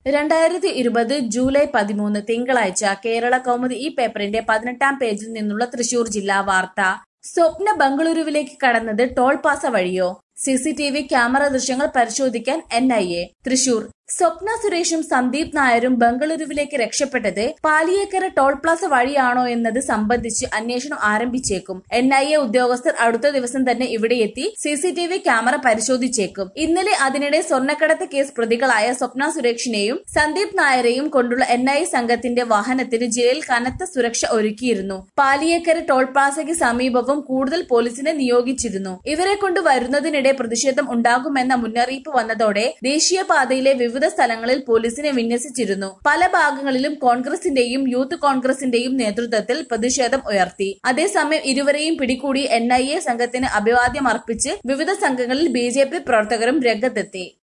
രണ്ടായിരത്തി ഇരുപത് ജൂലൈ പതിമൂന്ന് തിങ്കളാഴ്ച കേരള കൗമുദി ഈ പേപ്പറിന്റെ പതിനെട്ടാം പേജിൽ നിന്നുള്ള തൃശൂർ ജില്ലാ വാർത്ത സ്വപ്ന ബംഗളൂരുവിലേക്ക് കടന്നത് ടോൾ പാസ വഴിയോ C C T V camera ദൃശ്യങ്ങൾ പരിശോധിക്കാൻ N I A Thrissur Swapna സുരേഷും സന്ദീപ് നായരും ബംഗളൂരുവിലേക്ക് രക്ഷപ്പെട്ടത് പാലിയേക്കര ടോൾ പ്ലാസ വഴിയാണോ എന്നത് സംബന്ധിച്ച് അന്വേഷണം ആരംഭിച്ചേക്കും എൻ ഐ എ ഉദ്യോഗസ്ഥർ അടുത്ത ദിവസം തന്നെ ഇവിടെ എത്തി C C T V camera പരിശോധിച്ചേക്കും ഇന്നലെ അതിനിടെ സ്വർണ്ണക്കടത്ത് കേസ് പ്രതികളായ സ്വപ്ന സുരേഷിനെയും സന്ദീപ് നായരെയും കൊണ്ടുള്ള എൻ ഐ എ സംഘത്തിന്റെ വാഹനത്തിന് ജയിലിൽ കനത്ത സുരക്ഷ ഒരുക്കിയിരുന്നു പാലിയേക്കര ടോൾ പ്ലാസയ്ക്ക് സമീപവും കൂടുതൽ പോലീസിനെ നിയോഗിച്ചിരുന്നു ഇവരെ കൊണ്ട് വരുന്നതിനിടെ പ്രതിഷേധം ഉണ്ടാകുമെന്ന മുന്നറിയിപ്പ് വന്നതോടെ ദേശീയപാതയിലെ വിവിധ സ്ഥലങ്ങളിൽ പോലീസിനെ വിന്യസിച്ചിരുന്നു പല ഭാഗങ്ങളിലും കോൺഗ്രസിന്റെയും യൂത്ത് കോൺഗ്രസിന്റെയും നേതൃത്വത്തിൽ പ്രതിഷേധം ഉയർത്തി അതേസമയം ഇരുവരെയും പിടികൂടി എൻ ഐ എ സംഘത്തിന് അഭിവാദ്യം അർപ്പിച്ച് വിവിധ സംഘങ്ങളിൽ ബി ജെ പി പ്രവർത്തകരും രംഗത്തെത്തി